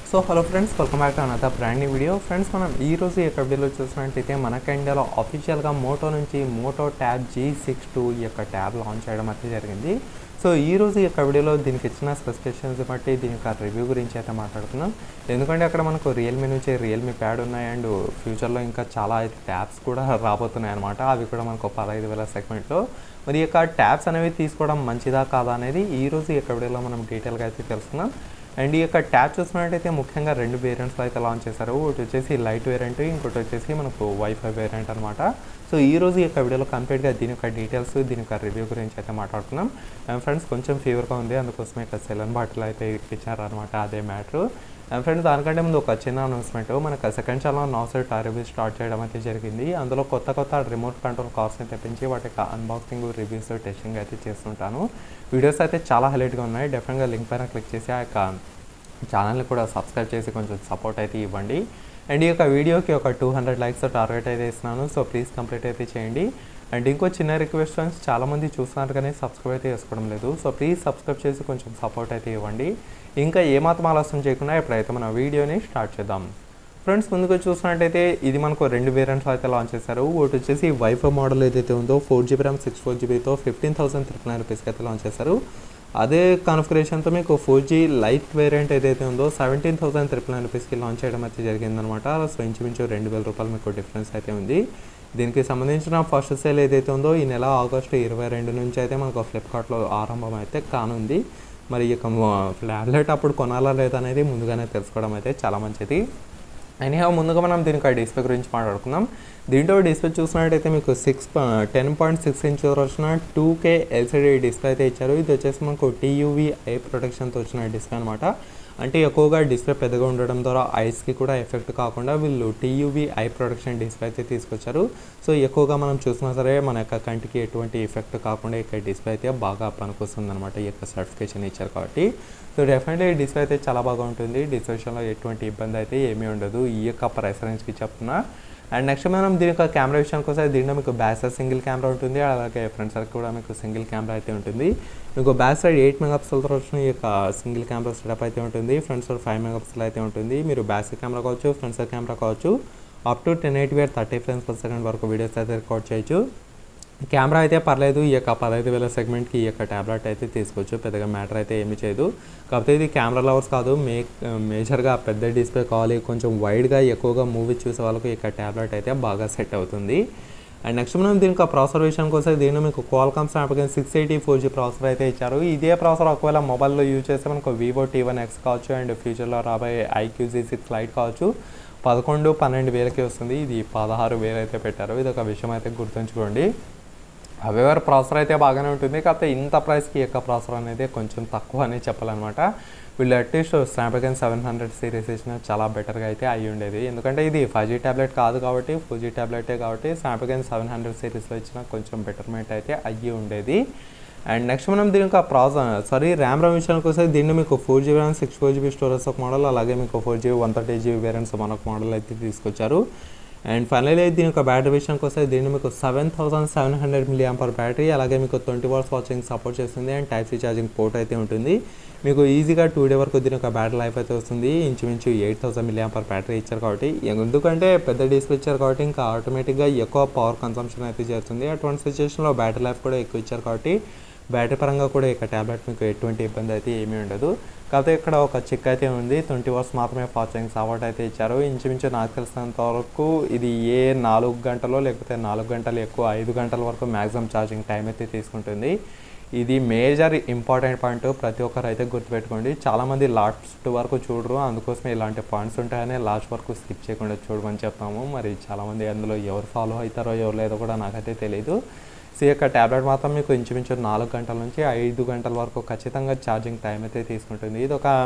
so hello friends welcome back to another brand new video friends మనం ఈ రోజు ఈ యొక్క వీడియోలో చూసినట్టయితే మనకి ఇండియాలో అఫీషియల్గా మోటో నుంచి Moto tab G six two ఈ యొక్క ట్యాబ్ లాంచ్ చేయడం అయితే జరిగింది సో ఈ రోజు ఈ యొక్క వీడియోలో దీనికి ఇచ్చిన స్పెసిఫికేషన్స్ బట్టి దీని యొక్క రివ్యూ గురించి అయితే మాట్లాడుతున్నాం ఎందుకంటే అక్కడ మనకు రియల్మీ నుంచి రియల్మీ ప్యాడ్ ఉన్నాయి అండ్ ఫ్యూచర్లో ఇంకా చాలా ట్యాబ్స్ కూడా రాబోతున్నాయి అనమాట అవి కూడా మనకు పదహైదు వేల సెగ్మెంట్లో మరి ఈ యొక్క ట్యాబ్స్ అనేవి తీసుకోవడం మంచిదా కాదా అనేది ఈ రోజు ఈ యొక్క వీడియోలో మనం డీటెయిల్గా అయితే తెలుసుకుందాం అండ్ ఈ యొక్క ట్యాబ్ చూసినట్టయితే ముఖ్యంగా రెండు వేరియంట్స్లో అయితే లాంచ్ చేశారు ఒకటి వచ్చేసి లైట్ వేరియంట్ ఇంకోటి వచ్చేసి మనకు వైఫై వేరియంట్ అనమాట సో ఈ రోజు ఈ యొక్క వీడియోలో కంప్లీట్గా దీని యొక్క డీటెయిల్స్ దీని యొక్క రివ్యూ గురించి అయితే మాట్లాడుతున్నాం అండ్ ఫ్రెండ్స్ కొంచెం ఫీవర్గా ఉంది అందుకోసమే ఇక సెలన్ బాటిల్ అయితే ఇచ్చారనమాట అదే మ్యాటర్ అండ్ ఫ్రెండ్స్ దానికంటే ముందు ఒక చిన్న అనౌన్స్మెంట్ మనకు సెకండ్ ఛానల్ నాసర్ రివ్యూ స్టార్ట్ చేయడం అయితే జరిగింది అందులో కొత్త కొత్త రిమోట్ కంట్రోల్ కార్స్ని తెప్పించి వాటి యొక్క అన్బాక్సింగ్ రివ్యూస్ టెస్టింగ్ అయితే చేస్తుంటాను వీడియోస్ అయితే చాలా హైలైట్గా ఉన్నాయి డెఫినెట్గా లింక్ పైన క్లిక్ చేసి ఆ యొక్క ఛానల్ని కూడా సబ్స్క్రైబ్ చేసి కొంచెం సపోర్ట్ అయితే ఇవ్వండి అండ్ ఈ యొక్క వీడియోకి ఒక టూ హండ్రెడ్ లైక్స్ టార్గెట్ అయితే ఇస్తున్నాను సో ప్లీజ్ కంప్లీట్ అయితే చేయండి అండ్ ఇంకో చిన్న రిక్వెస్ట్ ఫ్రెండ్స్ చాలామంది చూస్తున్నారు కానీ సబ్స్క్రైబ్ అయితే చేసుకోవడం లేదు సో ప్లీజ్ సబ్స్క్రైబ్ చేసి కొంచెం సపోర్ట్ అయితే ఇవ్వండి ఇంకా ఏమాత్రం ఆలస్యం చేయకుండా ఇప్పుడైతే మన వీడియోని స్టార్ట్ చేద్దాం ఫ్రెండ్స్ ముందుకు చూసినట్టయితే ఇది మనకు రెండు వేరియంట్స్ అయితే లాంచ్ చేశారు ఒకటి వచ్చేసి వైఫై మోడల్ ఏదైతే ఉందో four GB RAM six four జీబీతో ఫిఫ్టీన్ థౌసండ్ త్రిపుల్ నైన్ రూపీస్కి అయితే లాంచ్ చేశారు అదే కాన్ఫిగరేషన్తో మీకు ఫోర్ జీ లైట్ వేరియంట్ ఏదైతే ఉందో సెవెంటీన్ థౌసండ్ త్రిపుల్ నైన్ రూపీస్కి లాంచ్ చేయడం అయితే జరిగిందనమాట సో ఇంచుమించు రెండు వేల రూపాయలు మీకు డిఫరెన్స్ అయితే ఉంది దీనికి సంబంధించిన ఫస్ట్ సేల్ ఏదైతే ఉందో ఈ నెల ఆగస్టు ఇరవై రెండు నుంచి అయితే మనకు ఫ్లిప్కార్ట్లో ఆరంభం అయితే కానుంది మరి ఈ యొక్క ట్యాబ్లెట్ అప్పుడు కొనాలా లేదా అనేది ముందుగానే తెలుసుకోవడం అయితే చాలా మంచిది ఎనీహా ముందుగా మనం దీనికి డిస్ప్లే గురించి మాట్లాడుకుందాం దీంట్లో డిస్ప్లే చూసినట్టయితే మీకు six ten point six inch వచ్చిన టూ కే ఎల్సిడి డిస్ప్లే అయితే ఇచ్చారు ఇది వచ్చేసి మనకు టీయూవీ ఐ ప్రొటెక్షన్తో వచ్చిన డిస్ప్లే అనమాట అంటే ఎక్కువగా డిస్ప్లే పెద్దగా ఉండడం ద్వారా ఐస్కి కూడా ఎఫెక్ట్ కాకుండా వీళ్ళు టీయూవీ ఐ ప్రొటెక్షన్ డిస్ప్లే అయితే తీసుకొచ్చారు సో ఎక్కువగా మనం చూసినా సరే మన యొక్క కంటికి ఎటువంటి ఎఫెక్ట్ కాకుండా ఇక్కడ డిస్ప్లే అయితే బాగా పనికొస్తుంది అనమాట ఈ యొక్క సర్టిఫికేషన్ ఇచ్చారు కాబట్టి సో డెఫినెట్లీ ఈ డిస్ప్లే అయితే చాలా బాగా ఉంటుంది డిస్ప్లే విషయంలో ఎటువంటి ఇబ్బంది అయితే ఏమీ ఉండదు ఈ యొక్క ప్రైస్ రేంజ్కి చెప్తున్నా అండ్ నెక్స్ట్ మనం దీని యొక్క కెమెరా విషయానికి వస్తే దీంట్లో మీకు బ్యాక్ సైడ్ సింగిల్ కెమెరా ఉంటుంది అలాగే ఫ్రంట్ సైడ్ కూడా మీకు సింగిల్ కెమెరా అయితే ఉంటుంది మీకు బ్యాక్ సైడ్ ఎయిట్ మెగా పిక్సెల్తో వచ్చిన ఈ యొక్క సింగిల్ కెమెరా సెటప్ అయితే ఉంటుంది front side five mega pixel అయితే ఉంటుంది మీరు బ్యాక్ సైడ్ కెమెరా కావచ్చు ఫ్రంట్ సైడ్ కెమెరా కావచ్చు up to ten eight where thirty frames per second వరకు వీడియోస్ అయితే రికార్డ్ చేయొచ్చు కెమెరా అయితే పర్లేదు ఈ యొక్క పదహైదు వేల సెగ్మెంట్కి ఈ యొక్క ట్యాబ్లెట్ అయితే తీసుకోవచ్చు పెద్దగా మ్యాటర్ అయితే ఏమీ చేయదు కాకపోతే ఇది కెమెరా లవర్స్ కాదు మే మేజర్గా పెద్ద డిస్ప్లే కావాలి కొంచెం వైడ్గా ఎక్కువగా మూవీ చూసే వాళ్ళకి ఈ యొక్క ట్యాబ్లెట్ అయితే బాగా సెట్ అవుతుంది అండ్ నెక్స్ట్ మనం దీనికి ప్రాసెసర్ విషయానికి వస్తే దీనిలో మీకు Qualcomm Snapdragon six eighty four G processor అయితే ఇచ్చారు ఇదే ప్రాసెసర్ ఒకవేళ మొబైల్లో యూజ్ చేస్తే మనకు వివో టీ వన్ ఎక్స్ కావచ్చు అండ్ ఫ్యూచర్లో రాబోయే ఐక్యూజీ సిక్స్ లైట్ కావచ్చు పదకొండు పన్నెండు వేలకి వస్తుంది ఇది పదహారు వేలు అయితే పెట్టారు ఇది ఒక విషయం అయితే గుర్తుంచుకోండి హవెవర్ ప్రాసెసర్ అయితే బాగానే ఉంటుంది కాకపోతే ఇంత ప్రైస్కి యొక్క ప్రాసెసర్ అనేది కొంచెం తక్కువ అని చెప్పాలన్నమాట వీళ్ళు at least Snapdragon seven hundred series ఇచ్చిన చాలా బెటర్గా అయితే అయ్యి ఉండేది ఎందుకంటే ఇది ఫైవ్ జీ ట్యాబ్లెట్ కాదు కాబట్టి ఫోర్ జీ ట్యాబ్లెటే కాబట్టి స్నాప్డ్రాగన్ సెవెన్ హండ్రెడ్ సిరీస్లో ఇచ్చిన కొంచెం బెటర్మెంట్ అయితే అయ్యి ఉండేది అండ్ నెక్స్ట్ మనం దీని యొక్క ప్రాసెస్ సారీ ర్యామ్ ర్యామ్ విషయానికి వస్తే దీన్ని మీకు four GB RAM six four GB storage ఒక మోడల్ అలాగే మీకు four GB one thirty GB variants మనకు మోడల్ అయితే తీసుకొచ్చారు అండ్ ఫైనల్ దీని యొక్క బ్యాటరీ విషయానికి వస్తే దీన్ని మీకు seven thousand seven hundred milli ampere battery అలాగే మీకు ట్వంటీ వాట్స్ వాచింగ్ సపోర్ట్ చేస్తుంది and type C charging port అయితే ఉంటుంది మీకు ఈజీగా టూ డే వరకు దీని యొక్క బ్యాటరీ లైఫ్ అయితే వస్తుంది ఇంచుమించు eight thousand milli ampere battery ఇచ్చారు కాబట్టి ఎందుకంటే పెద్ద డిస్ప్లే ఇచ్చారు కాబట్టి ఇంకా ఆటోమేటిక్గా ఎక్కువ పవర్ కన్సంప్షన్ అయితే చేస్తుంది అటువంటి సిచ్యువేషన్లో బ్యాటరీ లైఫ్ కూడా ఎక్కువ ఇచ్చారు కాబట్టి బ్యాటరీ పరంగా కూడా ఇక ట్యాబ్లెట్ మీకు ఎటువంటి ఇబ్బంది అయితే ఏమీ ఉండదు కాకపోతే ఇక్కడ ఒక చిక్ అయితే ఉంది ట్వంటీ అవర్స్ మాత్రమే ఫాస్టింగ్ సపోర్ట్ అయితే ఇచ్చారు ఇంచుమించు నాకు తెలిసినంత వరకు ఇది ఏ నాలుగు గంటలో లేకపోతే నాలుగు గంటలు ఎక్కువ ఐదు గంటల వరకు మ్యాక్సిమం ఛార్జింగ్ టైం అయితే తీసుకుంటుంది ఇది మేజర్ ఇంపార్టెంట్ పాయింట్ ప్రతి ఒక్కరు అయితే గుర్తుపెట్టుకోండి చాలామంది లాస్ట్ వరకు చూడరు అందుకోసమే ఇలాంటి పాయింట్స్ ఉంటాయని లాస్ట్ వరకు స్కిప్ చేయకుండా చూడమని చెప్తాము మరి చాలామంది అందులో ఎవరు ఫాలో అవుతారో ఎవరు లేదో కూడా నాకైతే తెలియదు సో ఈ యొక్క ట్యాబ్లెట్ మాత్రం మీకు ఇంచుమించు నాలుగు గంటల నుంచి ఐదు గంటల వరకు ఖచ్చితంగా ఛార్జింగ్ టైం అయితే తీసుకుంటుంది ఇది ఒక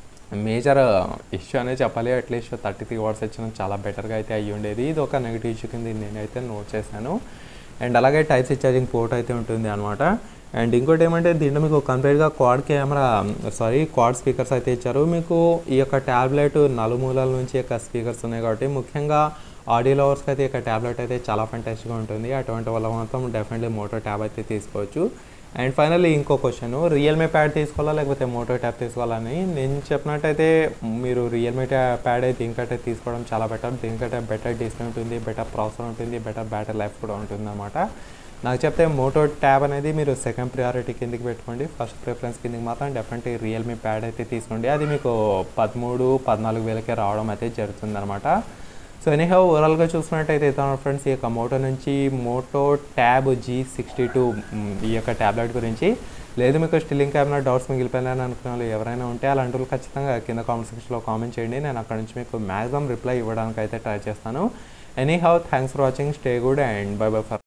మేజర్ ఇష్యూ అనే చెప్పాలి అట్లీస్ట్ థర్టీ త్రీ వాట్స్ ఇచ్చిన చాలా బెటర్గా అయితే అయ్యి ఉండేది ఇది ఒక నెగిటివ్ ఇష్యూ కింద నేనైతే నోట్ చేశాను అండ్ అలాగే టైప్ సి ఛార్జింగ్ పోర్ట్ అయితే ఉంటుంది అనమాట అండ్ ఇంకోటి ఏమంటే దీంట్లో మీకు కంప్లీట్గా quad camera sorry quad speakers అయితే ఇచ్చారు మీకు ఈ యొక్క ట్యాబ్లెట్ నలుమూలల నుంచి యొక్క స్పీకర్స్ ఉన్నాయి కాబట్టి ముఖ్యంగా ఆడియో లవర్స్కి అయితే ఇక ట్యాబ్లెట్ అయితే చాలా ఫంటాస్టిక్గా ఉంటుంది అటువంటి వల్ల మాత్రం డెఫినెట్లీ మోటో ట్యాబ్ అయితే తీసుకోవచ్చు అండ్ ఫైనల్లీ ఇంకో క్వశ్చన్ రియల్మీ ప్యాడ్ తీసుకోవాలా లేకపోతే మోటో ట్యాబ్ తీసుకోవాలని నేను చెప్పినట్టయితే మీరు రియల్మీ ప్యాడ్ అయితే దీనికంటే తీసుకోవడం చాలా బెటర్ దీనికంటే బెటర్ డిస్ప్లే ఉంటుంది బెటర్ ప్రాసెసర్ ఉంటుంది బెటర్ బ్యాటరీ లైఫ్ కూడా ఉంటుంది అనమాట నాకు చెప్తే మోటో ట్యాబ్ అనేది మీరు సెకండ్ ప్రియారిటీ కిందకి పెట్టుకోండి ఫస్ట్ ప్రిఫరెన్స్ కిందకి మాత్రం డెఫినెట్లీ రియల్మీ ప్యాడ్ అయితే తీసుకోండి అది మీకు పదమూడు పద్నాలుగు వేలకే రావడం అయితే జరుగుతుంది అనమాట సో ఎనీహౌ ఓవరాల్గా చూసినట్టయితే తన ఫ్రెండ్స్ ఈ యొక్క మోటో నుంచి Moto tab G sixty two ఈ యొక్క ట్యాబ్లెట్ గురించి లేదు మీకు స్టిల్లింగ్ ఏమైనా డౌట్స్ మిగిలిపోయినాయని అనుకున్న వాళ్ళు ఎవరైనా ఉంటే అలాంటి వాళ్ళు ఖచ్చితంగా కింద కామెంట్ సెక్షన్లో కామెంట్ చేయండి నేను అక్కడ నుంచి మీకు మ్యాక్సిమం రిప్లై ఇవ్వడానికి అయితే ట్రై చేస్తాను anyhow thanks for watching stay good and bye bye for